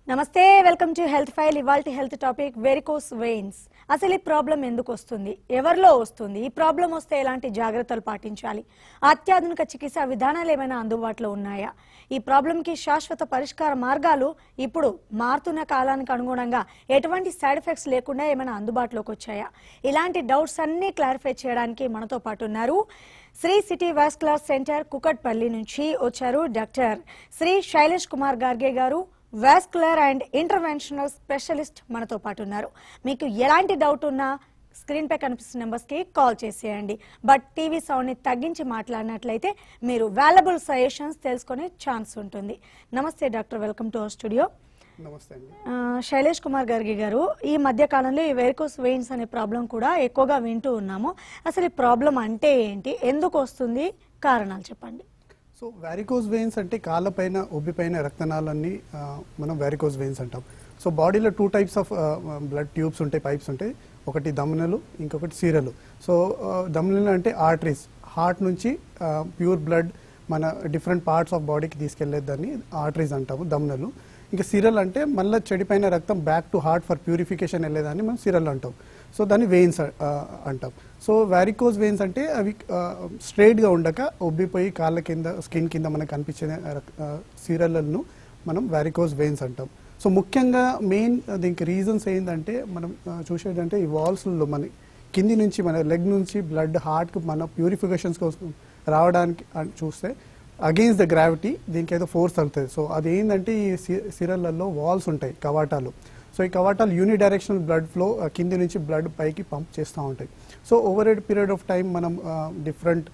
నమస్తే welcome to health file ఇవాల్టి health topic varicose veins అసలు ఈ ప్రాబ్లం ఎందుకు వస్తుంది ఎవరిలో వస్తుంది ఈ ప్రాబ్లం వస్తే ఎలాంటి జాగ్రత్తలు పాటించాలి అత్యాధునిక చికిత్సా విధానాలు ఏమైనా అందుబాటులో ఉన్నాయా ఈ ప్రాబ్లంకి శాశ్వత పరిష్కార మార్గాలు ఇప్పుడు మారుతున్న కాలానికి అనుగుణంగా ఎటువంటి సైడ్ ఎఫెక్ట్స్ లేకుండా ఏమైనా అందుబాటులోకి వచ్చాయా ఇలాంటి డౌట్స్ అన్ని క్లారిఫై చేయడానికి మనతో పాటు ఉన్నారు Sri city vascular centre Kukatpally నుంచి వచ్చారు డాక్టర్ శ్రీ శైలేష్ కుమార్ గార్గే గారు వాస్కులర్ అండ్ ఇంటర్వెన్షనల్ స్పెషలిస్ట్ మనతో పాటు ఉన్నారు మీకు ఎలాంటి డౌట్ ఉన్నా స్క్రీన్ పై కనిపిస్తున్న నెంబర్స్ కి కాల్ చేసేయండి బట్ టీవీ సౌండ్ ని తగ్గించి మాట్లాడినట్లయితే మీరు వాల్యుబుల్ సజెషన్స్ తెలుసుకునే ఛాన్స్ ఉంటుంది నమస్తే doctor welcome to our studio నమస్తే అండి ఆ, శైలేష్ కుమార్ గార్గి గారు ఈ మధ్య కాలంలో ఈ వెరికోస్ వెయిన్స్ అనే ప్రాబ్లం కూడా ఎక్కువగా వింటూ ఉన్నాము అసలు ఈ ప్రాబ్లం అంటే ఏంటి ఎందుకు వస్తుంది కారణాలు చెప్పండి సో వ్యారికోజ్ వెయిన్స్ అంటే కాళ్ళపైన ఉబ్బిపైన రక్తనాళాన్ని ఆ, మనం వ్యారికోజ్ వెయిన్స్ అంటాం సో బాడీలో two types of blood tubes ఉంటాయి పైప్స్ ఉంటాయి ఒకటి దమనలు ఇంకొకటి సీరలు సో దమనలు అంటే ఆర్టరీస్ హార్ట్ నుంచి ప్యూర్ బ్లడ్ మన డిఫరెంట్ పార్ట్స్ ఆఫ్ బాడీకి తీసుకెళ్లేదాన్ని ఆర్టరీస్ అంటాము దమనలు ఇంకా సిరల్ అంటే మళ్ళీ చెడిపోయిన రక్తం back to heart for purification వెళ్ళేదాన్ని మనం సిరల్ అంటాం సో దాన్ని వెయిన్స్ అంటాం సో వ్యారికోజ్ వెయిన్స్ అంటే అవి స్ట్రైట్గా ఉండక ఉబ్బిపోయి కాళ్ళ కింద స్కిన్ కింద మనకు కనిపించే సీరలను మనం వ్యారికోజ్ వెయిన్స్ అంటాం సో ముఖ్యంగా మెయిన్ దీనికి రీజన్స్ ఏంటంటే మనం ఆ, చూసేదంటే ఈ వాల్స్లో మన కింది నుంచి మన లెగ్ నుంచి బ్లడ్ హార్ట్కి మన ప్యూరిఫికేషన్స్ కోసం రావడానికి అని చూస్తే అగెయిన్స్ ద గ్రావిటీ దీనికి ఏదో ఫోర్స్ అవుతుంది సో అది ఏంటంటే ఈ సిరల్లో వాల్స్ ఉంటాయి కవాటాలు సో ఈ కవాటాలు యూని డైరెక్షనల్ బ్లడ్ ఫ్లో కింది నుంచి బ్లడ్ పైకి పంప్ చేస్తూ ఉంటాయి so over a period of time మనం డిఫరెంట్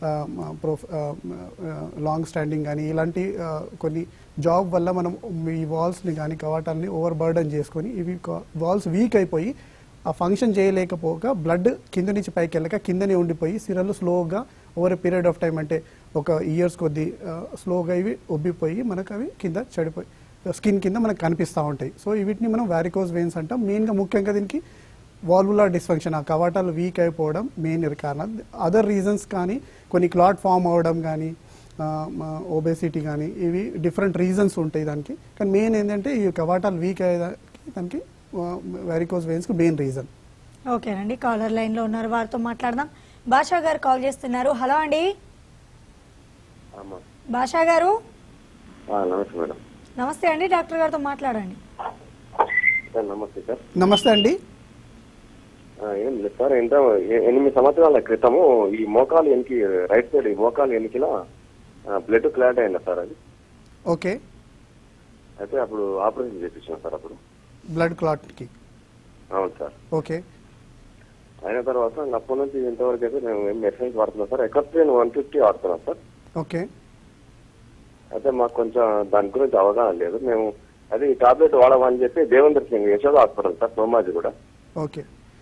లాంగ్ స్టాండింగ్ కానీ ఇలాంటి ఆ, కొన్ని జాబ్ వల్ల మనం ఈ వాల్స్ని కానీ కవాటాలని ఓవర్ బర్డన్ చేసుకొని ఇవి వాల్స్ వీక్ అయిపోయి ఆ ఫంక్షన్ చేయలేకపోగా బ్లడ్ కింద నుంచి పైకి వెళ్ళక కిందనే ఉండిపోయి సిరలు స్లోగా over a period of time అంటే ఒక ఇయర్స్ కొద్దీ స్లోగా ఇవి ఉబ్బిపోయి మనకు అవి కింద చెడిపోయి స్కిన్ కింద మనకు కనిపిస్తూ ఉంటాయి సో వీటిని మనం వ్యారికోజ్ వెయిన్స్ అంటాం మెయిన్గా ముఖ్యంగా దీనికి వాల్వులార్ డిస్ఫంక్షన్ ఆ కవాటాలు వీక్ అయిపోవడం మెయిన్ కారణం అదర్ రీజన్స్ కానీ కొన్ని క్లాట్ ఫామ్ అవ్వడం కానీ ఓబేసిటీ కానీ ఇవి డిఫరెంట్ రీజన్స్ ఉంటాయి దానికి కానీ మెయిన్ ఏంటంటే ఈ కవాటాలు వీక్ అయ్యేదానికి దానికి వ్యారికోజ్ వెయిన్స్కి మెయిన్ రీజన్ ఓకేనండి కాలర్ లైన్ లో ఉన్నారు వారితో మాట్లాడదాం భాషా గారు కాల్ చేస్తున్నారు హలో అండి అమ్మా భాషా గారు ఆ, నమస్తే మేడం నమస్తే అండి డాక్టర్ గారితో మాట్లాడండి సార్ నమస్తే సార్ నమస్తే అండి ఆ, ఏం లేదు సార్ ఎంత ఎ- ఎనిమిది సంవత్సరాల క్రితము ఈ మోకాలు ఎనికి రైట్ సైడ్ ఈ మోకాలు ఎనికిల బ్లడ్ క్లాట్ అయింది సార్ అది ఓకే అయితే అప్పుడు ఆపరేషన్ చేయించాం సార్ అప్పుడు బ్లడ్ క్లాట్కి అవును సార్ ఓకే అయిన తర్వాత ఇంకా అప్పటి నుంచి ఇంతవరకు అయితే మేము ఏం మెడిసిన్స్ వాడుతున్నాం సార్ ఎకర్ట్రీన్ వన్ ఫిఫ్టీ వాడుతున్నాం సార్ ఓకే అయితే మాకు కొంచెం దాని గురించి అవగాహన లేదు మేము అది ఈ టాబ్లెట్ వాడమని చెప్పి దేవేంద్ర సింగ్ యశోద హాస్పిటల్ సార్ సోమాజీ కూడా ఓకే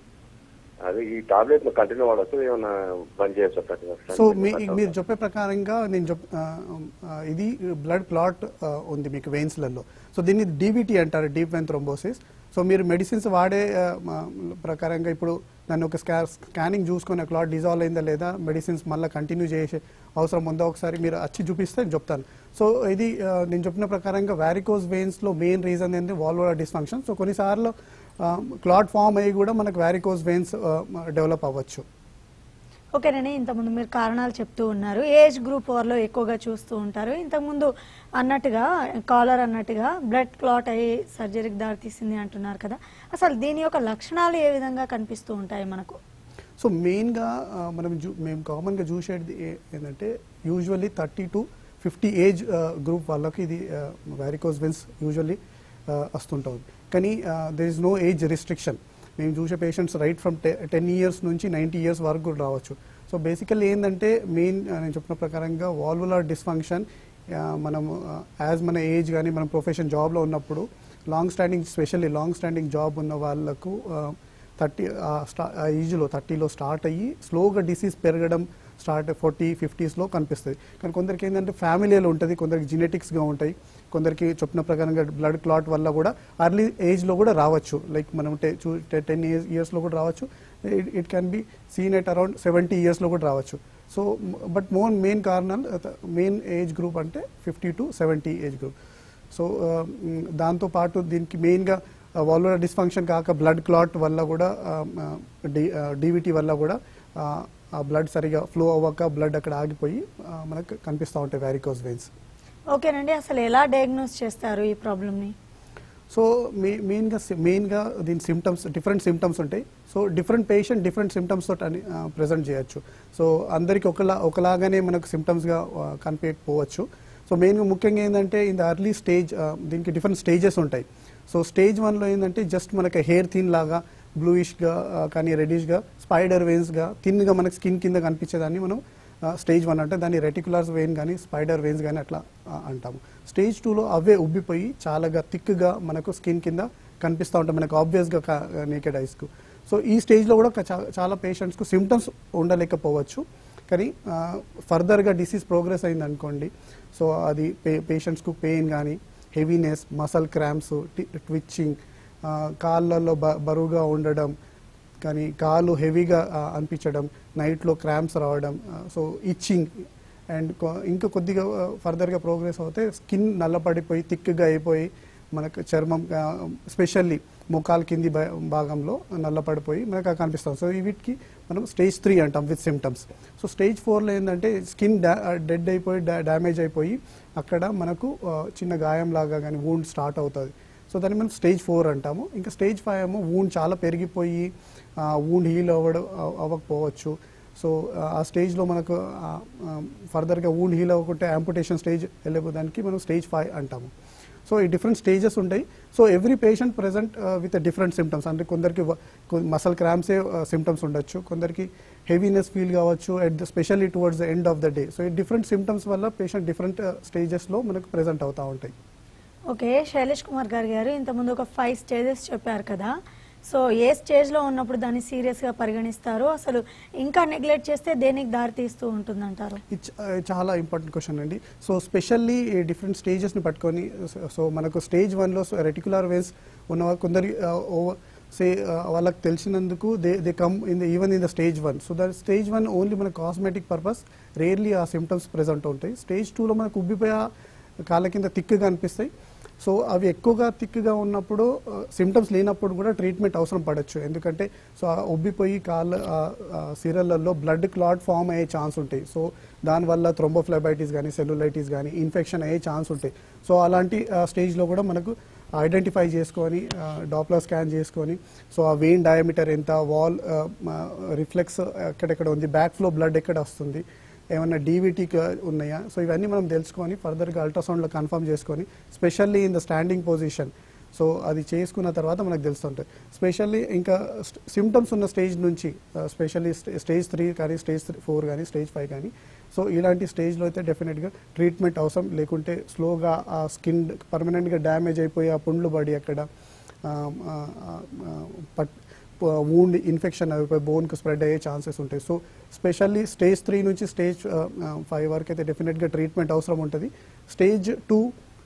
అది ఈ టాబ్లెట్ కంటిన్యూ వాడచ్చు ఏమన్నా బంద్ చేయొచ్చు సార్ సో మీ మీరు చెప్పే ప్రకారంగా నేను చెప్ ఆ, ఆ, ఇది బ్లడ్ క్లాట్ ఆ, ఉంది మీకు వెయిన్స్లలో సో దీన్ని డీబీటీ అంటారు డీప్ వెన్ థ్రోంబోసిస్ సో మీరు మెడిసిన్స్ వాడే ఆ, మా- ప్రకారంగా ఇప్పుడు నన్ను ఒక స్కా స్కానింగ్ చూసుకొని ఆ క్లాట్ డిజాల్వ్ అయిందా లేదా మెడిసిన్స్ మళ్ళీ కంటిన్యూ చేసే అవసరం ఉందా ఒకసారి మీరు వచ్చి చూపిస్తే నేను చెప్తాను సో ఇది ఆ, నేను చెప్పిన ప్రకారంగా వ్యారికోజ్ వెయిన్స్లో మెయిన్ రీజన్ ఏంటంటే వాల్వోలా డిస్ఫంక్షన్ సో కొన్నిసార్లు క్లాట్ ఫామ్ అయ్యి కూడా మనకు వ్యారికోజ్ వెయిన్స్ డెవలప్ అవ్వచ్చు ఓకేనండి ఇంతకుముందు మీరు కారణాలు చెప్తూ ఉన్నారు ఏజ్ గ్రూప్ వారిలో ఎక్కువగా చూస్తూ ఉంటారు ఇంతకుముందు అన్నట్టుగా కాలర్ అన్నట్టుగా బ్లడ్ క్లాట్ అయ్యి సర్జరీకి దారితీసింది అంటున్నారు కదా అసలు దీని యొక్క లక్షణాలు ఏ విధంగా కనిపిస్తూ ఉంటాయి మనకు సో మెయిన్గా ఆ, మనం చూ మేము కామన్గా చూసేది ఏ- ఏంటంటే usually thirty to fifty age group వాళ్ళకి ఇది వ్యారికోజ్ వెన్స్ యూజువల్లీ వస్తుంటుంది కానీ there is no age restriction మేము చూసే patients right from ten years నుంచి నైంటీ ఇయర్స్ వరకు కూడా రావచ్చు సో బేసికల్లీ ఏంటంటే మెయిన్ నేను చెప్పిన ప్రకారంగా వాల్వులార్ డిస్ఫంక్షన్ మనం యాజ్ మన ఏజ్ కానీ మన ప్రొఫెషన్ జాబ్లో ఉన్నప్పుడు long standing specially long standing job ఉన్న వాళ్ళకు థర్టీ ఆ ఏజ్లో థర్టీలో స్టార్ట్ అయ్యి స్లోగా డిసీజ్ పెరగడం స్టార్ట్ ఫార్టీ ఫిఫ్టీస్లో కనిపిస్తుంది కానీ కొందరికి ఏంటంటే ఫ్యామిలీలో ఉంటుంది కొందరికి జెనెటిక్స్గా ఉంటాయి కొందరికి చెప్పిన ప్రకారంగా బ్లడ్ క్లాట్ వల్ల కూడా అర్లీ ఏజ్లో కూడా రావచ్చు లైక్ మనం టెన్ ఇయర్స్ ఇయర్స్లో కూడా రావచ్చు it can be seen at around seventy ఇయర్స్లో కూడా రావచ్చు సో బట్ మోన్ మెయిన్ కారణాలు మెయిన్ ఏజ్ గ్రూప్ అంటే fifty to seventy age group so దాంతో పాటు దీనికి మెయిన్గా వాల్వులర్ డిస్ఫంక్షన్ కాక బ్లడ్ క్లాట్ వల్ల కూడా డివిటీ వల్ల కూడా ఆ, ఆ బ్లడ్ సరిగా ఫ్లో అవ్వక బ్లడ్ అక్కడ ఆగిపోయి ఆ, మనకు కనిపిస్తూ ఉంటాయి వ్యారికోస్ వెయిన్స్ ఓకేనండి అసలు ఎలా డయాగ్నోస్ చేస్తారు ఈ ప్రాబ్లమ్ని సో మె మెయిన్గా మెయిన్గా దీని సిమ్టమ్స్ డిఫరెంట్ సిమ్టమ్స్ ఉంటాయి so different patient different symptoms తోటి అని ప్రజెంట్ చేయొచ్చు సో అందరికి ఒకలా ఒకలాగానే మనకు సిమ్టమ్స్గా కనిపించకపోవచ్చు సో మెయిన్గా ముఖ్యంగా ఏంటంటే ఇన్ ద అర్లీ స్టేజ్ దీనికి డిఫరెంట్ స్టేజెస్ ఉంటాయి సో స్టేజ్ వన్లో ఏంటంటే జస్ట్ మనకి హెయిర్ థిన్ లాగా బ్లూయిష్గా కానీ రెడిష్గా స్పైడర్ వెయిన్స్గా థిన్గా మనకి స్కిన్ కింద కనిపించేదాన్ని మనం స్టేజ్ వన్ అంటే దాన్ని రెటికులర్స్ వెయిన్ కానీ స్పైడర్ వెయిన్స్ కానీ అట్లా ఆ, అంటాము స్టేజ్ టూలో అవే ఉబ్బిపోయి చాలాగా థిక్గా మనకు స్కిన్ కింద కనిపిస్తూ ఉంటాయి మనకు ఆబ్వియస్గా నేకెడ్ ఐస్కు సో ఈ స్టేజ్లో కూడా ఒక చా- చాలా పేషెంట్స్కు సిమ్టమ్స్ ఉండలేకపోవచ్చు కానీ ఫర్దర్గా డిసీజ్ ప్రోగ్రెస్ అయింది అనుకోండి సో అది పే పేషెంట్స్కు పెయిన్ కానీ హెవీనెస్ మసల్ క్రాంప్స్ ట్విచ్చింగ్ కాళ్ళల్లో బ బరువుగా ఉండడం కానీ కాలు హెవీగా ఆ, అనిపించడం నైట్లో క్రాంప్స్ రావడం సో ఇచ్చింగ్ అండ్ ఇంకా కొద్దిగా ఫర్దర్గా ప్రోగ్రెస్ అవుతే స్కిన్ నల్లపడిపోయి థిక్గా అయిపోయి మనకు చర్మం స్పెషల్లీ ముఖాల కింది భా- భాగంలో నల్లపడిపోయి మనకు అది కనిపిస్తాం సో వీటికి మనం స్టేజ్ త్రీ అంటాం విత్ సిమ్టమ్స్ సో స్టేజ్ ఫోర్లో ఏంటంటే స్కిన్ డెడ్ అయిపోయి డ్యామేజ్ అయిపోయి అక్కడ మనకు ఆ, చిన్న గాయం లాగా కానీ వూండ్ స్టార్ట్ అవుతుంది సో దాన్ని మనం స్టేజ్ ఫోర్ అంటాము ఇంకా స్టేజ్ ఫైవ్ ఏమో వూండ్ చాలా పెరిగిపోయి వూండ్ హీల్ అవ్వడం అవ్- అవ్వకపోవచ్చు సో ఆ స్టేజ్లో మనకు ఫర్దర్గా వూండ్ హీల్ అవ్వకుంటే యాంపుటేషన్ స్టేజ్ వెళ్ళిపోదానికి మనం స్టేజ్ ఫైవ్ అంటాము సో ఈ డిఫరెంట్ స్టేజెస్ ఉంటాయి so every patient present with different symptoms అంటే కొందరికి మసల్ క్రామ్సే సిమ్టమ్స్ ఉండొచ్చు కొందరికి హెవీనెస్ ఫీల్ కావచ్చు at the specially towards the end of the day so ఈ డిఫరెంట్ సిమ్టమ్స్ వల్ల పేషెంట్ డిఫరెంట్ స్టేజెస్లో మనకు ప్రెజెంట్ అవుతూ ఉంటాయి ఓకే శైలేష్ కుమార్ గారు గారు ఇంతకుముందు ఒక ఫైవ్ స్టేజెస్ చెప్పారు కదా సో ఏ స్టేజ్లో ఉన్నప్పుడు దాన్ని సీరియస్గా పరిగణిస్తారు అసలు ఇంకా నెగ్లెక్ట్ చేస్తే దేనికి దారి తీస్తూ ఉంటుందంటారు ఇది చ- చాలా ఇంపార్టెంట్ క్వశ్చన్ అండి సో స్పెషల్లీ డిఫరెంట్ స్టేజెస్ని పట్టుకొని సో మనకు స్టేజ్ వన్లో రెటికులర్ వేస్ ఉన్న కొందరి సే వాళ్ళకి తెలిసినందుకు they they come in the even in the stage one so that stage one only మన కాస్మెటిక్ పర్పస్ రేర్లీ ఆ సిమ్టమ్స్ ప్రెజెంట్ ఉంటాయి స్టేజ్ టూలో మనకు ఉబ్బిపోయే కాళ్ళ కింద థిక్గా అనిపిస్తాయి సో అవి ఎక్కువగా థిక్గా ఉన్నప్పుడు సిమ్టమ్స్ లేనప్పుడు కూడా ట్రీట్మెంట్ అవసరం పడవచ్చు ఎందుకంటే సో ఆ ఉబ్బిపోయి కాళ్ళ సిరలలో బ్లడ్ క్లాట్ ఫామ్ అయ్యే ఛాన్స్ ఉంటాయి సో దానివల్ల థ్రోంబోఫ్లైబైటిస్ కానీ సెల్యులైటిస్ కానీ ఇన్ఫెక్షన్ అయ్యే ఛాన్స్ ఉంటాయి సో అలాంటి స్టేజ్లో కూడా మనకు ఐడెంటిఫై చేసుకొని డాప్లర్ స్కాన్ చేసుకొని సో ఆ వెయిన్ డయామీటర్ ఎంత వాల్ రిఫ్లెక్స్ ఎక్కడెక్కడ ఉంది బ్యాక్ ఫ్లో బ్లడ్ ఎక్కడ వస్తుంది ఏమన్నా డీవీటీ ఉన్నాయా సో ఇవన్నీ మనం తెలుసుకొని ఫర్దర్గా అల్ట్రాసౌండ్లో కన్ఫర్మ్ చేసుకొని specially in the standing position so అది చేసుకున్న తర్వాత మనకు తెలుస్తుంటుంది స్పెషల్లీ ఇంకా సిమ్టమ్స్ ఉన్న స్టేజ్ నుంచి స్పెషల్లీ స్టేజ్ త్రీ కానీ స్టేజ్ ఫోర్ కానీ స్టేజ్ ఫైవ్ కానీ సో ఇలాంటి స్టేజ్లో అయితే డెఫినెట్గా ట్రీట్మెంట్ అవసరం లేకుంటే స్లోగా ఆ స్కిన్ పర్మనెంట్గా డ్యామేజ్ అయిపోయి ఆ పుండ్లు పడి అక్కడ ఆ, ఆ, ఆ, పట్ వూండ్ ఇన్ఫెక్షన్ అయిపోయి బోన్కి స్ప్రెడ్ అయ్యే ఛాన్సెస్ ఉంటాయి సో స్పెషల్లీ స్టేజ్ త్రీ నుంచి స్టేజ్ ఫైవ్ వరకు అయితే డెఫినెట్గా ట్రీట్మెంట్ అవసరం ఉంటుంది స్టేజ్ టూ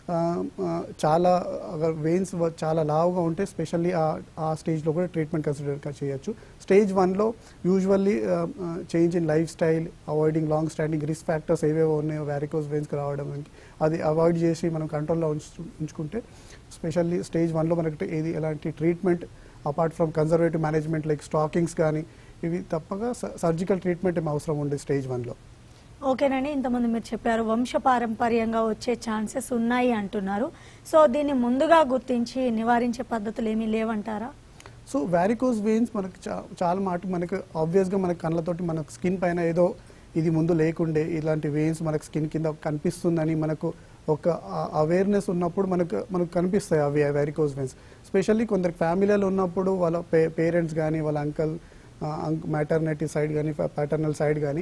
చాలా వెయిన్స్ చాలా లావుగా ఉంటే స్పెషల్లీ ఆ స్టేజ్లో కూడా ట్రీట్మెంట్ కన్సిడర్ చేయొచ్చు స్టేజ్ వన్లో usually change in life style avoiding long standing risk factors ఏవేవో ఉన్నాయో వ్యారికోస్ వెయిన్స్కి రావడం అది అవాయిడ్ చేసి మనం కంట్రోల్లో ఉంచు ఉంచుకుంటే స్పెషల్లీ స్టేజ్ వన్లో మనకి ఏది ఎలాంటి treatment apart from conservative management like stockings కానీ ఇవి తప్పక సర్జికల్ ట్రీట్మెంట్ ఏం అవసరం ఉంది స్టేజ్ వన్లో ఓకేనండి ఇంతకుముందు మీరు చెప్పారు వంశపారంపర్యంగా వచ్చే ఛాన్సెస్ ఉన్నాయి అంటున్నారు సో దీన్ని ముందుగా గుర్తించి నివారించే పద్ధతులు ఏమీ లేవంటారా సో వ్యారికోస్ వెయిన్స్ మనకు చా- చాలా మాట మనకు ఆబ్వియస్గా మన కళ్ళతోటి మన స్కిన్ పైన ఏదో ఇది ముందు లేకుండే ఇలాంటి వెయిన్స్ మనకు స్కిన్ కింద కనిపిస్తుందని మనకు ఒక అవేర్నెస్ ఉన్నప్పుడు మనకు మనకు కనిపిస్తాయి అవి వ్యారికోస్ వెయిన్స్ స్పెషల్లీ కొందరు ఫ్యామిలీలో ఉన్నప్పుడు వాళ్ళ పే పేరెంట్స్ కానీ వాళ్ళ అంకల్ మ్యాటర్నిటీ సైడ్ కానీ ప్యాటర్నల్ సైడ్ కానీ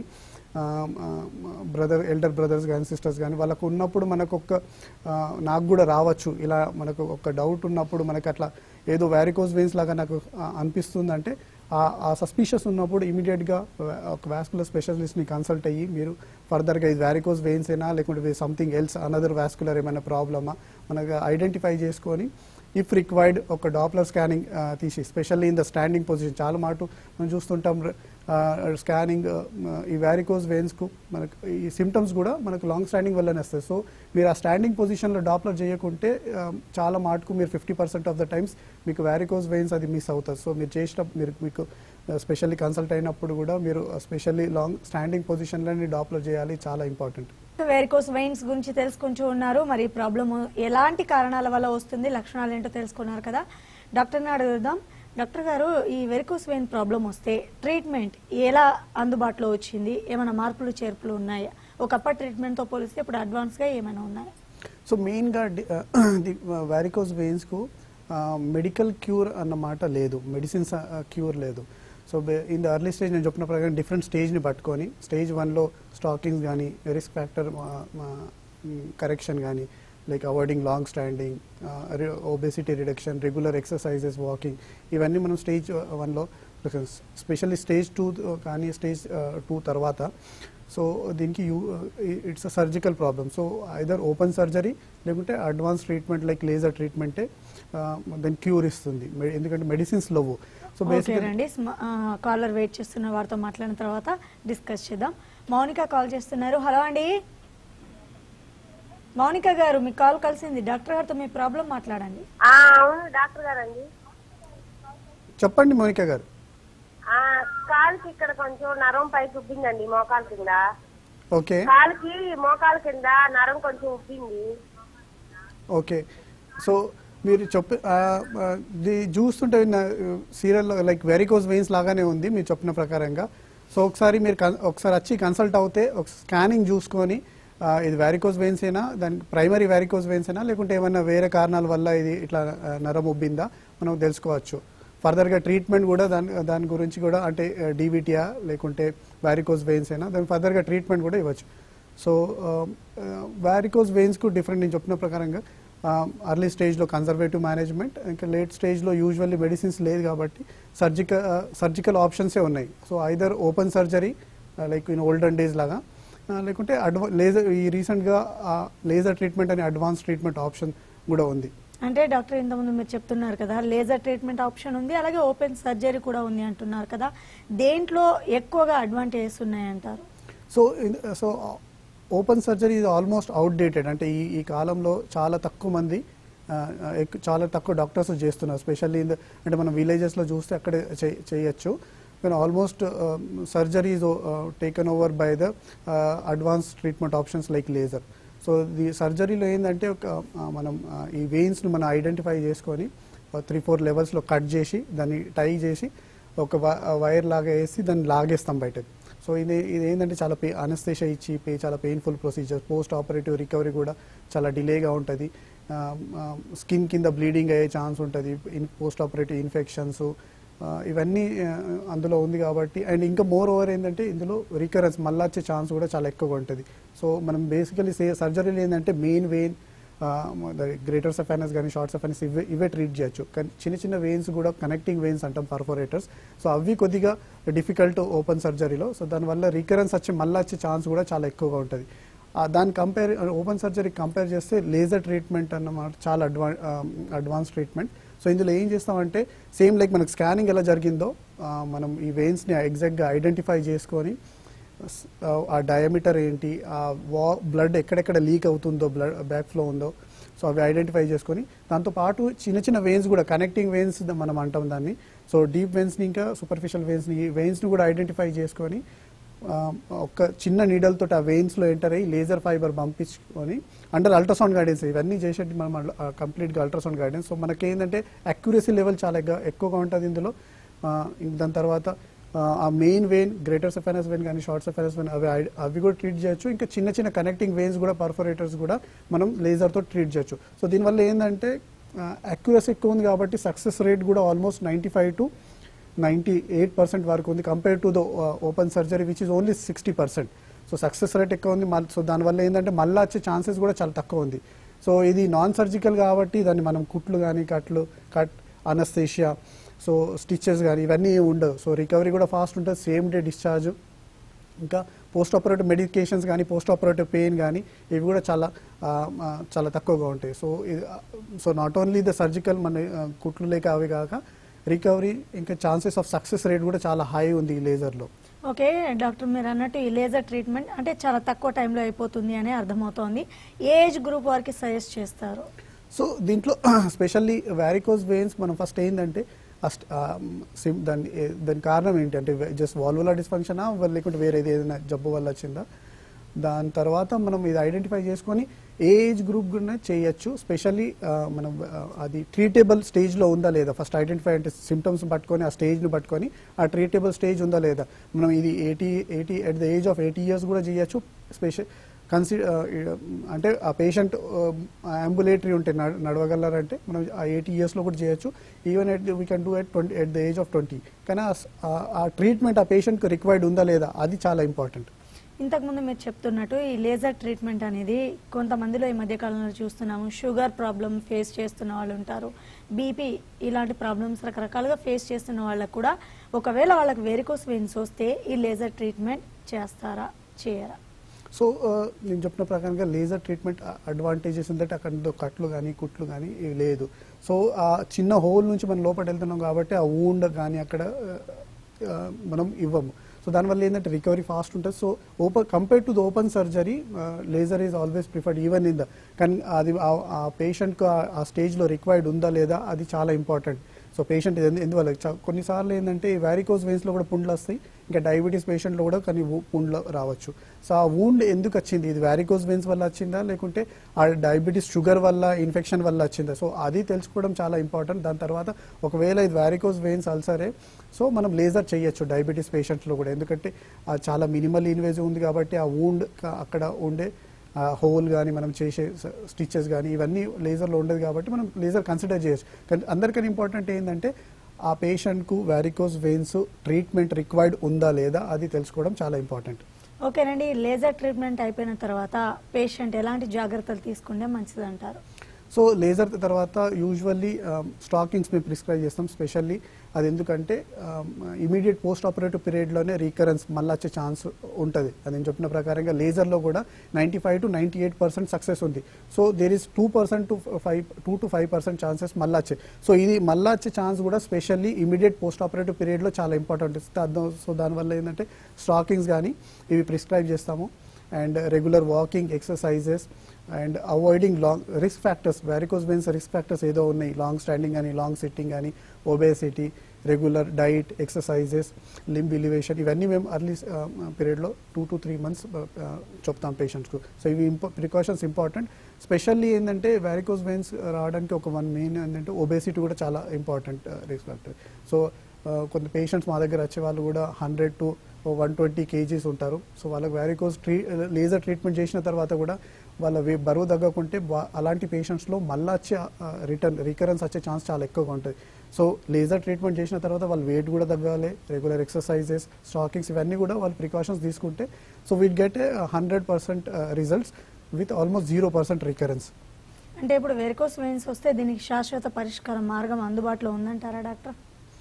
బ్రదర్ ఎల్డర్ బ్రదర్స్ కానీ సిస్టర్స్ కానీ వాళ్ళకు ఉన్నప్పుడు మనకు ఒక ఆ, నాకు కూడా రావచ్చు ఇలా మనకు ఒక డౌట్ ఉన్నప్పుడు మనకు అట్లా ఏదో వ్యారికోస్ వెయిన్స్ లాగా నాకు ఆ, అనిపిస్తుందంటే ఆ- ఆ సస్పిషియస్ ఉన్నప్పుడు ఇమీడియట్గా ఒక వ్యాస్కులర్ స్పెషలిస్ట్ని కన్సల్ట్ అయ్యి మీరు ఫర్దర్గా ఇది వ్యారికోస్ వెయిన్స్ అయినా లేకుంటే సంథింగ్ ఎల్స్ అనదర్ వ్యాస్కులర్ ఏమైనా ప్రాబ్లమా మనకు ఐడెంటిఫై చేసుకొని ఇఫ్ రిక్వైర్డ్ ఒక డాప్లర్ స్కానింగ్ తీసి specially in the standing position చాలా మాట మనం చూస్తుంటాం స్కానింగ్ ఈ వ్యారికోస్ వెయిన్స్కు మనకు ఈ సిమ్టమ్స్ కూడా మనకు లాంగ్ స్టాండింగ్ వల్లనే వస్తాయి సో మీరు ఆ స్టాండింగ్ పొజిషన్లో డాప్లర్ చేయకుంటే ఆ, చాలా మాటకు మీరు fifty percent of the times మీకు వ్యారికోస్ వెయిన్స్ అది మిస్ అవుతుంది సో మీరు చేసిన మీరు మీకు స్పెషల్లీ కన్సల్ట్ అయినప్పుడు కూడా మీరు స్పెషల్లీ లాంగ్ స్టాండింగ్ పొజిషన్లోని డాప్లర్ చేయాలి చాలా ఇంపార్టెంట్ వెరికోస్ వెయిన్స్ గురించి తెలుసుకుంటూ ఉన్నారు మరి ప్రాబ్లమ్ ఎలాంటి కారణాల వల్ల వస్తుంది లక్షణాలు ఏంటో తెలుసుకున్నారు కదా డాక్టర్ని అడుగుదాం డాక్టర్ గారు ఈ వెరికోస్ వెయిన్ ప్రాబ్లం వస్తే ట్రీట్మెంట్ ఎలా అందుబాటులో వచ్చింది ఏమైనా మార్పులు చేర్పులు ఉన్నాయా ఒకప్పటి ట్రీట్మెంట్తో పోలిస్తే ఇప్పుడు అడ్వాన్స్గా ఏమైనా ఉన్నాయా సో మెయిన్గా ది వ్యారికోస్ వెయిన్స్కు మెడికల్ క్యూర్ అన్న మాట లేదు మెడిసిన్స్ క్యూర్ లేదు so in the early stage నేను చెప్పిన ప్రకారం డిఫరెంట్ స్టేజ్ని పట్టుకొని స్టేజ్ వన్లో స్టాకింగ్స్ కానీ రిస్క్ ఫ్యాక్టర్ కరెక్షన్ కానీ like avoiding long standing obesity reduction regular exercises walking ఇవన్నీ మనం స్టేజ్ వన్లో స్పెషల్లీ స్టేజ్ టూ కానీ స్టేజ్ టూ తర్వాత సో దీనికి you it's a surgical problem so either open surgery లేకుంటే అడ్వాన్స్ ట్రీట్మెంట్ లైక్ లేజర్ ట్రీట్మెంటే దాని క్యూర్ ఇస్తుంది మె- ఎందుకంటే మెడిసిన్స్ లోవు సో ఓకే బేసిక్ రండి కాలర్ వెయిట్ చేస్తున్న వారితో మాట్లాడిన తర్వాత డిస్కస్ చేద్దాం మౌనిక కాల్ చేస్తున్నారు హలో అండి మౌనిక గారు మీ కాల్ కలిసింది డాక్టర్ గారితో మీ ప్రాబ్లం మాట్లాడండి ఆ, అవును డాక్టర్ గారండి చెప్పండి మోనిక గారు ఆ కాలుకి ఇక్కడ కొంచెం నరం పైకి ఉబ్బిందండి మోకాల కింద ఓకే కాలుకి మోకాల కింద నరం కొంచెం ఉబ్బింది ఓకే సో మీరు చెప్పి ఆ, ఆ, ఇది చూస్తుంటే సీరియల్ లైక్ వెరికోస్ వెయిన్స్ లాగానే ఉంది మీరు చెప్పిన ప్రకారంగా సో ఒకసారి మీరు కన్- ఒకసారి వచ్చి కన్సల్ట్ అవుతే ఒక స్కానింగ్ చూసుకొని ఆ, ఇది వ్యారికోస్ వెయిన్స్ అయినా దానికి ప్రైమరీ వ్యారికోస్ వెయిన్స్ అయినా లేకుంటే ఏమైనా వేరే కారణాల వల్ల ఇది ఇట్లా ఆ, నరం ఉబ్బిందా మనం తెలుసుకోవచ్చు ఫర్దర్గా ట్రీట్మెంట్ కూడా దాని దాని గురించి కూడా అంటే డీవీటీయా లేకుంటే వ్యారికోస్ వెయిన్స్ అయినా దాని ఫర్దర్గా ట్రీట్మెంట్ కూడా ఇవ్వచ్చు సో వ్యారికోస్ వెయిన్స్కు డిఫరెంట్ నేను చెప్పిన ప్రకారంగా అర్లీ స్టేజ్లో కన్జర్వేటివ్ మేనేజ్మెంట్ ఇంకా లేట్ స్టేజ్లో యూజువల్లీ మెడిసిన్స్ లేదు కాబట్టి సర్జికల్ సర్జికల్ ఆప్షన్సే ఉన్నాయి so either open surgery like in olden days లాగా ఆ, లేకుంటే అడ్వా లేజర్ ఈ రీసెంట్గా లేజర్ ట్రీట్మెంట్ అనే అడ్వాన్స్ ట్రీట్మెంట్ ఆప్షన్ కూడా ఉంది అంటే డాక్టర్ ఇంతకుముందు మీరు చెప్తున్నారు కదా లేజర్ ట్రీట్మెంట్ ఆప్షన్ ఉంది అలాగే ఓపెన్ సర్జరీ కూడా ఉంది అంటున్నారు కదా దేంట్లో ఎక్కువగా అడ్వాంటేజెస్ ఉన్నాయంటారు సో ఇన్- సో ఓపెన్ సర్జరీ ఇది ఆల్మోస్ట్ అవుట్డేటెడ్ అంటే ఈ ఈ కాలంలో చాలా తక్కువ మంది ఆ, ఎక్కు- చాలా తక్కువ డాక్టర్స్ చేస్తున్నారు స్పెషల్లీ ఇన్ ద అంటే మనం విలేజెస్లో చూస్తే అక్కడే చే- చేయొచ్చు కానీ almost surgery is taken over by the advance treatment options like laser so the సర్జరీలో ఏంటంటే ఒక ఆ, మనం ఆ, ఈ వెయిన్స్ను మనం ఐడెంటిఫై చేసుకొని త్రీ ఫోర్ లెవెల్స్లో కట్ చేసి దాన్ని టై చేసి ఒక వ- వైర్ లాగా వేసి దాన్ని లాగేస్తాం బయటకు సో ఇది ఇది ఏంటంటే చాలా పే అనస్థేషియా ఇచ్చి పే చాలా painful procedure post operative recovery కూడా చాలా డిలేగా ఉంటుంది స్కిన్ కింద బ్లీడింగ్ అయ్యే ఛాన్స్ ఉంటుంది ఇన్ పోస్ట్ ఆపరేటివ్ ఇన్ఫెక్షన్స్ ఇవన్నీ ఆ, అందులో ఉంది కాబట్టి అండ్ ఇంకా మోర్ ఓవర్ ఏంటంటే ఇందులో రికరెన్స్ మళ్ళీ వచ్చే ఛాన్స్ కూడా చాలా ఎక్కువగా ఉంటుంది సో మనం బేసికలీ సే సర్జరీలు ఏంటంటే మెయిన్ వెయిన్ గ్రేటర్ సఫైనస్ కానీ షార్ట్ సఫైనస్ ఇవే ఇవే ట్రీట్ చేయొచ్చు కానీ చిన్న చిన్న వెయిన్స్ కూడా కనెక్టింగ్ వెయిన్స్ అంటాం పర్ఫోరేటర్స్ సో అవి కొద్దిగా డిఫికల్ట్ ఓపెన్ సర్జరీలో సో దానివల్ల రికరెన్స్ వచ్చి మళ్ళీ వచ్చే ఛాన్స్ కూడా చాలా ఎక్కువగా ఉంటుంది ఆ, దాన్ని కంపేర్ ఓపెన్ సర్జరీ కంపేర్ చేస్తే లేజర్ ట్రీట్మెంట్ అన్నమాట చాలా అడ్వా అడ్వాన్స్ ట్రీట్మెంట్ సో ఇందులో ఏం చేస్తామంటే సేమ్ లైక్ మనకు స్కానింగ్ ఎలా జరిగిందో ఆ, మనం ఈ వెయిన్స్ని ఎగ్జాక్ట్గా ఐడెంటిఫై చేసుకొని స్- ఆ డయామీటర్ ఏంటి ఆ వా బ్లడ్ ఎక్కడెక్కడ లీక్ అవుతుందో బ్లడ్ బ్యాక్ ఫ్లో ఉందో సో అవి ఐడెంటిఫై చేసుకొని దాంతో పాటు చిన్న చిన్న వెయిన్స్ కూడా కనెక్టింగ్ వెయిన్స్ మనం అంటాం దాన్ని సో డీప్ వెయిన్స్ని ఇంకా సూపర్ఫిషియల్ వెయిన్స్ని ఈ వెయిన్స్ని కూడా ఐడెంటిఫై చేసుకొని ఆ, ఒక చిన్న నీడల్తో ఆ వెయిన్స్లో ఎంటర్ అయ్యి లేజర్ ఫైబర్ పంపించుకొని అండర్ అల్ట్రాసౌండ్ గైడెన్స్ ఇవన్నీ చేసేటి మనం కంప్లీట్గా అల్ట్రాసౌండ్ గైడెన్స్ సో మనకి ఏంటంటే అక్యురసీ లెవెల్ చాలా ఎగ్గ- ఎక్కువగా ఉంటుంది ఇందులో ఆ, ఇంక దాని తర్వాత ఆ, ఆ main vein greater saphenous vein కానీ షార్ట్ సెఫెనస్ వెయిన్ అవి ఐ- అవి కూడా ట్రీట్ చేయొచ్చు ఇంకా చిన్న చిన్న కనెక్టింగ్ వెయిన్స్ కూడా పర్ఫోరేటర్స్ కూడా మనం లేజర్తో ట్రీట్ చేయొచ్చు సో దీనివల్ల ఏంటంటే అక్యురసీ ఎక్కువ ఉంది కాబట్టి సక్సెస్ రేట్ కూడా almost ninety five to ninety eight percent వరకు ఉంది compare to the open surgery which is only sixty percent so success rate ఎక్కువ ఉంది మళ్ళీ సో దానివల్ల ఏంటంటే మళ్ళీ వచ్చే ఛాన్సెస్ కూడా చాలా తక్కువ ఉంది సో ఇది నాన్ సర్జికల్ కాబట్టి దాన్ని మనం కుట్లు కానీ కట్లు కట్ అనస్థేషియా సో స్టిచెస్ కానీ ఇవన్నీ ఏమి ఉండవు సో రికవరీ కూడా ఫాస్ట్ ఉంటుంది సేమ్ డే డిశ్చార్జ్ ఇంకా పోస్ట్ ఆపరేటివ్ మెడికేషన్స్ కానీ పోస్ట్ ఆపరేటివ్ పెయిన్ కానీ ఇవి కూడా చాలా ఆ, ఆ, చాలా తక్కువగా ఉంటాయి so so not only the surgical మన ఆ, కుట్లు లేక అవి కాక రికవరీ ఇంకా ఛాన్సెస్ ఆఫ్ సక్సెస్ రేట్ కూడా చాలా హై ఉంది ఈ లేజర్లో ఓకే డాక్టర్ మీరు అన్నట్టు ఈ లేజర్ ట్రీట్మెంట్ అంటే చాలా తక్కువ టైంలో అయిపోతుంది అని అర్థమవుతోంది ఏ ఏజ్ గ్రూప్ వారికి సజెస్ట్ చేస్తారు సో దీంట్లో స్పెషల్లీ వ్యారికోస్ వెయిన్స్ మనం ఫస్ట్ ఏంటంటే అస్ట్ ఆ, సిమ్ దాని ఏ- దాని కారణం ఏంటి అంటే జస్ట్ వాల్వులా డిస్ఫంక్షనా లేకుంటే వేరే ఏదైనా జబ్బు వల్ల వచ్చిందా దాని తర్వాత మనం ఇది ఐడెంటిఫై చేసుకొని ఏ ఏజ్ గ్రూప్ కూడా చేయొచ్చు స్పెషల్లీ మనం ఆ, అది ట్రీటబుల్ స్టేజ్లో ఉందా లేదా ఫస్ట్ ఐడెంటిఫై అంటే సిమ్టమ్స్ పట్టుకొని ఆ స్టేజ్ని పట్టుకొని ఆ ట్రీటబుల్ స్టేజ్ ఉందా లేదా మనం ఇది eighty eighty at the age of eighty years కూడా చేయొచ్చు స్పెషల్ కన్సి అంటే ఆ పేషెంట్ అంబులేటరీ ఉంటే నడ- నడవగలరంటే మనం ఆ ఎయిటీ ఇయర్స్లో కూడా చేయొచ్చు even at we can do at twenty at the age of twenty కానీ ఆ స్- ఆ- ఆ ట్రీట్మెంట్ ఆ పేషెంట్కి రిక్వైర్డ్ ఉందా లేదా అది చాలా ఇంపార్టెంట్ ఇంతకుముందు మీరు చెప్తున్నట్టు ఈ లేజర్ ట్రీట్మెంట్ అనేది కొంతమందిలో ఈ మధ్య కాలంలో చూస్తున్నాము షుగర్ ప్రాబ్లం ఫేస్ చేస్తున్న వాళ్ళు ఉంటారు బీపీ ఇలాంటి ప్రాబ్లమ్స్ రకరకాలుగా ఫేస్ చేస్తున్న వాళ్ళకు కూడా ఒకవేళ వాళ్ళకి వెరికోస్ వెయిన్స్ వస్తే ఈ లేజర్ ట్రీట్మెంట్ చేస్తారా చేయరా సో నేను చెప్పిన ప్రకారంగా లేజర్ ట్రీట్మెంట్ అడ్వాంటేజెస్ ఏంటంటే అక్కడ కట్లు కానీ కుట్లు కానీ ఇవి లేదు సో ఆ చిన్న హోల్ నుంచి మనం లోపల వెళ్తున్నాం కాబట్టి ఆ ఊండ్ కానీ అక్కడ ఆ, ఆ, మనం ఇవ్వము సో దానివల్ల ఏంటంటే రికవరీ ఫాస్ట్ ఉంటుంది so open compare to the open surgery laser is always preferred even in the కానీ అది ఆ- ఆ పేషెంట్కు ఆ స్టేజ్లో రిక్వైర్డ్ ఉందా లేదా అది చాలా ఇంపార్టెంట్ సో పేషెంట్ ఎందువల్ల చ- కొన్నిసార్లు ఏంటంటే ఈ వ్యారికోస్ వెయిన్స్లో కూడా పుండ్లు వస్తాయి ఇంకా డయాబెటీస్ పేషెంట్లో కూడా కొన్ని వు- పుండ్లు రావచ్చు సో ఆ వూండ్ ఎందుకు వచ్చింది ఇది వ్యారికోస్ వెయిన్స్ వల్ల వచ్చిందా లేకుంటే ఆ డయాబెటీస్ షుగర్ వల్ల ఇన్ఫెక్షన్ వల్ల వచ్చిందా సో అది తెలుసుకోవడం చాలా ఇంపార్టెంట్ దాని తర్వాత ఒకవేళ ఇది వ్యారికోస్ వెయిన్స్ అల్సరే సో మనం లేజర్ చేయొచ్చు డయాబెటీస్ పేషెంట్స్లో కూడా ఎందుకంటే ఆ చాలా మినిమల్ ఇన్వేజివ్ ఉంది కాబట్టి ఆ వూండ్ అక్కడ ఉండే హోల్ కానీ మనం చేసే స్టిచెస్ కానీ ఇవన్నీ లేజర్లో ఉండదు కాబట్టి మనం లేజర్ కన్సిడర్ చేయొచ్చు కానీ అందరికన్నా ఇంపార్టెంట్ ఏంటంటే ఆ పేషెంట్కు వ్యారికోస్ వెయిన్స్ ట్రీట్మెంట్ రిక్వైర్డ్ ఉందా లేదా అది తెలుసుకోవడం చాలా ఇంపార్టెంట్ ఓకేనండి లేజర్ ట్రీట్మెంట్ అయిపోయిన తర్వాత పేషెంట్ ఎలాంటి జాగ్రత్తలు తీసుకుంటే మంచిది అంటారు సో లేజర్ తర్వాత యూజువల్లీ స్టాకింగ్స్ మేము ప్రిస్క్రైబ్ చేస్తాం స్పెషల్లీ అది ఎందుకంటే ఇమీడియట్ పోస్ట్ ఆపరేటివ్ పీరియడ్లోనే రీకరెన్స్ మళ్ళీ వచ్చే ఛాన్స్ ఉంటుంది అది నేను చెప్పిన ప్రకారంగా లేజర్లో కూడా ninety five to ninety eight percent success ఉంది so there is two percent to five two to five percent chances మళ్ళీ వచ్చాయి సో ఇది మళ్ళీ వచ్చే ఛాన్స్ కూడా స్పెషల్లీ ఇమీడియట్ పోస్ట్ ఆపరేటివ్ పీరియడ్లో చాలా ఇంపార్టెంట్ ఇస్తుంది సో దానివల్ల ఏంటంటే స్టాకింగ్స్ కానీ ఇవి ప్రిస్క్రైబ్ చేస్తాము and regular walking exercises and avoiding long risk factors varicose veins risk factors ఏదో ఉన్నాయి లాంగ్ స్టాండింగ్ కానీ లాంగ్ సిట్టింగ్ కానీ obesity regular diet exercises limb elevation ఇవన్నీ మేము అర్లీ పీరియడ్లో టూ టు త్రీ మంత్స్ చెప్తాం పేషెంట్స్కు సో ఇవి ఇంప ప్రికాషన్స్ ఇంపార్టెంట్ స్పెషల్లీ ఏంటంటే వ్యారికోస్ వెయిన్స్ రావడానికి ఒక వన్ మెయిన్ ఏంటంటే ఒబేసిటీ కూడా చాలా ఇంపార్టెంట్ రిస్క్ ఫ్యాక్టర్ సో కొంత పేషెంట్స్ మా దగ్గర వచ్చే వాళ్ళు కూడా hundred to one twenty kgs ఉంటారు సో వాళ్ళకి వ్యారికోస్ ట్రీ లేజర్ ట్రీట్మెంట్ చేసిన తర్వాత కూడా వాళ్ళ వే- బరువు తగ్గకుంటే వా- అలాంటి పేషెంట్స్లో మళ్ళీ వచ్చే రిటర్న్ రికరెన్స్ వచ్చే ఛాన్స్ చాలా ఎక్కువగా ఉంటుంది సో లేజర్ ట్రీట్మెంట్ చేసిన తర్వాత వాళ్ళు వెయిట్ కూడా తగ్గాలి రెగ్యులర్ ఎక్సర్సైజెస్ స్టాకింగ్స్ ఇవన్నీ కూడా వాళ్ళు ప్రికాషన్స్ తీసుకుంటే so we'd get a hundred percent results with almost zero percent recurrence అంటే ఇప్పుడు వెరికోస్ వెయిన్స్ వస్తే దీనికి శాశ్వత పరిష్కార మార్గం అందుబాటులో ఉందంటారా డాక్టర్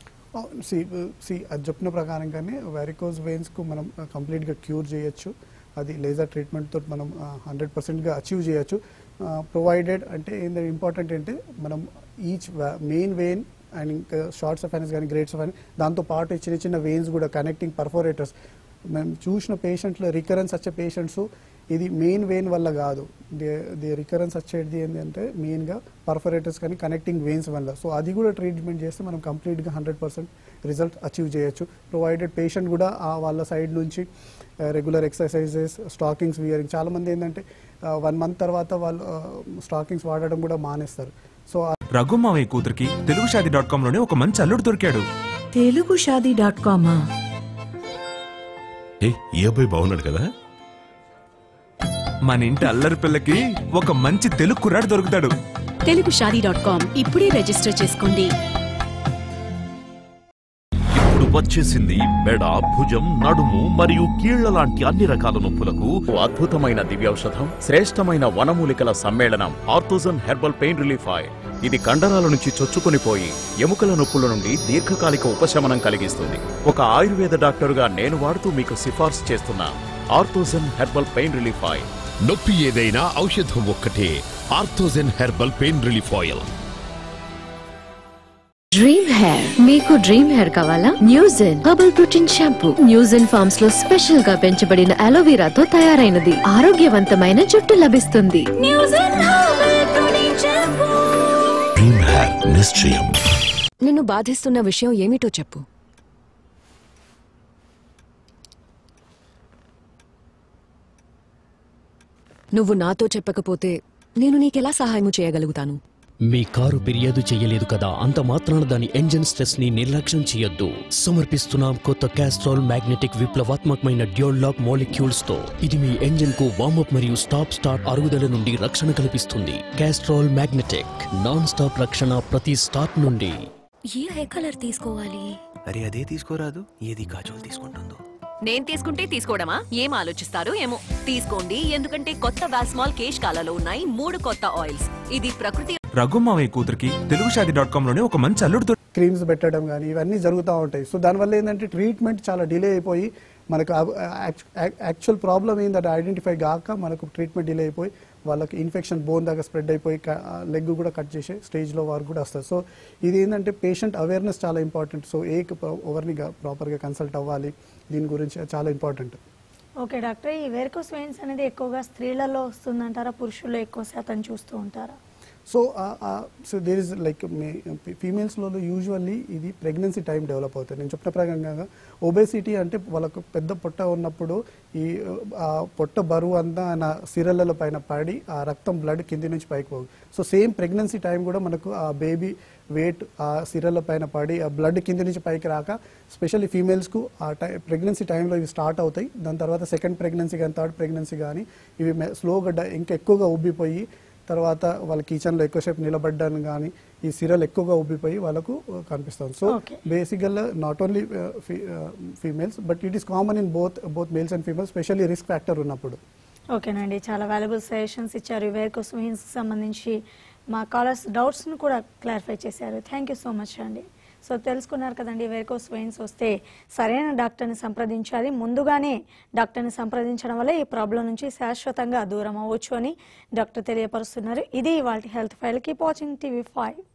సి సి అది చెప్పిన ప్రకారంగానే వ్యారికోజ్ వెయిన్స్కు మనం కంప్లీట్గా క్యూర్ చేయొచ్చు అది లేజర్ ట్రీట్మెంట్తో మనం హండ్రెడ్ పర్సెంట్గా అచీవ్ చేయొచ్చు ప్రొవైడెడ్ అంటే ఏంటంటే ఇంపార్టెంట్ అంటే మనం ఈచ్ మెయిన్ వెయిన్ అండ్ ఇంకా షార్ట్స్ ఆఫ్ కానీ గ్రేట్స్ ఆఫ్ దాంతో పాటు చిన్న చిన్న వెయిన్స్ కూడా కనెక్టింగ్ పర్ఫోరేటర్స్ మేము చూసిన పేషెంట్లో రికరెన్స్ వచ్చే పేషెంట్స్ ఇది మెయిన్ వెయిన్ వల్ల కాదు ది ది రికరెన్స్ వచ్చేది ఏంటంటే మెయిన్గా పర్ఫరేటర్స్ కానీ కనెక్టింగ్ వెయిన్స్ వల్ల సో అది కూడా ట్రీట్మెంట్ చేస్తే మనం కంప్లీట్గా హండ్రెడ్ పర్సెంట్ రిజల్ట్ అచీవ్ చేయొచ్చు ప్రొవైడెడ్ పేషెంట్ కూడా ఆ వాళ్ళ సైడ్ నుంచి రెగ్యులర్ ఎక్సర్సైజెస్ స్టాకింగ్స్ వియరింగ్ చాలామంది ఏంటంటే వన్ మంత్ తర్వాత వాళ్ళు స్టాకింగ్స్ వాడడం కూడా మానేస్తారు సో రఘుమావయ్య కూతురికి తెలుగు షాది డాట్ కామ్ లోనే ఒక మంచి అల్లుడు దొరికాడు తెలుగు షాదీ డాట్ కామా ఏ ఈ అబ్బాయి బాగున్నాడు కదా మన ఇంటి అల్లరి పిల్లకి ఒక మంచి తెలుగు కుర్రాడు దొరుకుతాడు తెలుగు షాదీ డాట్ కామ్ ఇప్పుడే రిజిస్టర్ చేసుకోండి ఇప్పుడు వచ్చేసింది మెడ భుజం నడుము మరియు కీళ్ల లాంటి అన్ని రకాల నొప్పులకు ఓ అద్భుతమైన దివ్యౌషధం శ్రేష్టమైన వనమూలికల సమ్మేళనం Orthogen herbal pain relief oil ఇది కండరాల నుంచి చొచ్చుకొని పోయి ఎముకల నొప్పుల నుండి దీర్ఘకాలిక ఉపశమనం కలిగిస్తుంది ఒక ఆయుర్వేద డాక్టరుగా నేను వాడుతూ మీకు సిఫార్సు చేస్తున్నా Orthogen herbal pain relief oil నొప్పి ఏదైనా ఔషధం ఒక్కటే Orthogen herbal pain relief oil dream hair మీకు డ్రీమ్ హెయిర్ కావాలా Newgen herbal protein shampoo Newgen farms లో స్పెషల్ గా పెంచబడిన అలోవెరాతో తయారైనది ఆరోగ్యవంతమైన జుట్టు లభిస్తుంది డ్రీమ్ హెయిర్ నిశ్చయం నిన్ను బాధిస్తున్న విషయం ఏమిటో చెప్పు నువ్వు నాతో చెప్పకపోతే నేను నీకెలా సహాయం చేయగలుగుతాను మీ కారు ఫిర్యాదు చేయలేదు కదా అంత మాత్రాన దాని ఎంజిన్ స్ట్రెస్ ని నిర్లక్ష్యం చేయొద్దు సమర్పిస్తున్నాం కొత్త క్యాస్ట్రాల్ మ్యాగ్నెటిక్ విప్లవాత్మకమైన డ్యూల్ లాక్ మాలిక్యూల్స్ తో ఇది మీ ఎంజిన్ కు వార్మప్ మరియు స్టాప్ స్టార్ట్ అరుగుదల నుండి రక్షణ కల్పిస్తుంది క్యాస్ట్రాల్ మ్యాగ్నెటిక్ నాన్ స్టాప్ రక్షణ ప్రతి స్టార్ట్ నుండి ఏ హెయిర్ కలర్ తీసుకోవాలి అరే అదే తీసుకోరాదు ఏది కాజోల్ తీసుకుంటుందో నేను తీసుకుంటే తీసుకోవడమా ఏం ఆలోచిస్తారు ఏమో తీసుకోండి ఎందుకంటే కొత్త వాస్మాల్ కేష్ కాలాలో ఉన్నాయి మూడు కొత్త ఆయిల్స్ ఇది ప్రకృతి రఘుమావయ్య కూతురికి తెలుగు షాది డాట్ కామ్ లోనే ఒక మంచి అల్లుడు దొరికి- క్రీమ్స్ పెట్టడం కానీ ఇవన్నీ జరుగుతూ ఉంటాయి సో దానివల్ల ఏంటంటే ట్రీట్మెంట్ చాలా డిలే అయిపోయి మనకు యాక్చువల్ ప్రాబ్లమ్ ఏంటంటే ఐడెంటిఫై కాక మనకు ట్రీట్మెంట్ డిలే అయిపోయి వాళ్ళకి ఇన్ఫెక్షన్ బోన్ దాకా స్ప్రెడ్ అయిపోయి లెగ్ కూడా కట్ చేసే స్టేజ్లో వారు కూడా వస్తారు సో ఇది ఏంటంటే పేషెంట్ అవేర్నెస్ చాలా ఇంపార్టెంట్ సో ఏ ఎవరిని ప్రాపర్గా కన్సల్ట్ అవ్వాలి దీని గురించి చాలా ఇంపార్టెంట్ ఓకే డాక్టర్ ఈ వెరికోస్ వెయిన్స్ అనేది ఎక్కువగా స్త్రీలలో వస్తుందంటారా పురుషుల్లో ఎక్కువ శాతం చూస్తూ ఉంటారా so so there is like ఫీమేల్స్లో యూజువల్లీ ఇది ప్రెగ్నెన్సీ టైం డెవలప్ అవుతుంది నేను చెప్పిన ప్రకారంగా ఒబేసిటీ అంటే వాళ్ళకు పెద్ద పొట్ట ఉన్నప్పుడు ఈ ఆ పొట్ట బరువు అంతా ఆయన సిరల పైన పడి ఆ రక్తం బ్లడ్ కింది నుంచి పైకి పోదు సో సేమ్ ప్రెగ్నెన్సీ టైం కూడా మనకు ఆ బేబీ వెయిట్ ఆ సిరల పైన పడి ఆ బ్లడ్ కింది నుంచి పైకి రాక స్పెషల్లీ ఫీమేల్స్కు ఆ టై ప్రెగ్నెన్సీ టైంలో ఇవి స్టార్ట్ అవుతాయి దాని తర్వాత సెకండ్ ప్రెగ్నెన్సీ కానీ థర్డ్ ప్రెగ్నెన్సీ కానీ ఇవి స్లోగా ఇంకా ఎక్కువగా ఉబ్బిపోయి తర్వాత వాళ్ళ కిచెన్లో ఎక్కువసేపు నిలబడ్డాను కానీ ఈ సిరల్ ఎక్కువగా ఉబ్బిపోయి వాళ్ళకు కనిపిస్తుంది సో Okay. బేసికల్గా not only females but it is common in both both males and females specially risk factor ఉన్నప్పుడు ఓకేనండి చాలా వాల్యుబుల్ సజెషన్స్ ఇచ్చారు వేర్కోస్ వెయిన్స్కి సంబంధించి మా కాలర్స్ డౌట్స్ను కూడా క్లారిఫై చేశారు థ్యాంక్ యూ సో మచ్ అండి సో తెలుసుకున్నారు కదండి వేర్కోస్ వెయిన్స్ వస్తే సరైన డాక్టర్ని సంప్రదించాలి ముందుగానే డాక్టర్ని సంప్రదించడం వల్ల ఈ ప్రాబ్లం నుంచి శాశ్వతంగా దూరం అవ్వచ్చు అని డాక్టర్ తెలియపరుస్తున్నారు ఇది వాళ్ళ health file keep watching TV five